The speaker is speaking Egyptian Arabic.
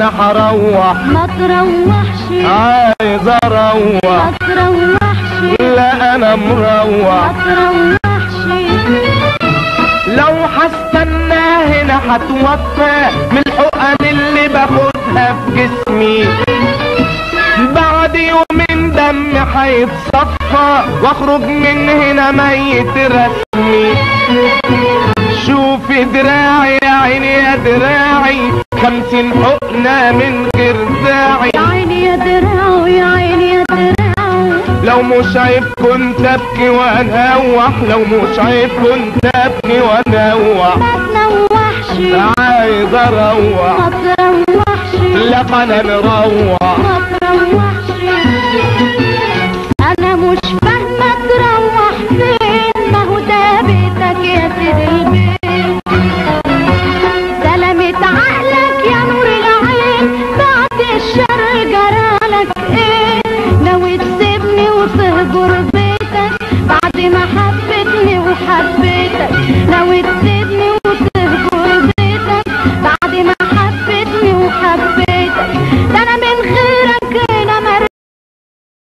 انا هروح ما تروحش عايز ما اروح تروحش لا انا ما مروح تروحش لو هستنى هنا هتوفى من الحقن اللي باخدها في جسمي بعد يومين دمي هيتصفى واخرج من هنا ميت رسمي شوفي دراعي يا عيني يا دراعي خمسين حقنة من غير داعي يا عيني يا دراعو يا عيني يا دراعو لو مش عيب كنت ابكي وانوح لو مش عيب كنت ابكي وانوح ما تنوحش عايز اروح ما تروحش لا انا مروح ما تروحش انا مش فاهمه تروح فين ما هو ده بيتك يا سيدي البيت سلامة عقلك يا نور العين بعد الشر جرالك ايه ناوي تسيبني وتهجر بيتك بعد ما حبتني وحبيت